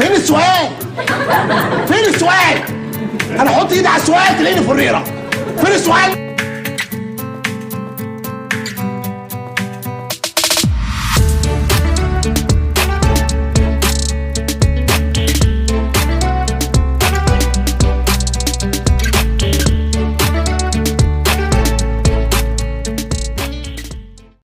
فين السؤال فين السؤال انا احط ايدي على السؤال تلاقيني فريره فين السؤال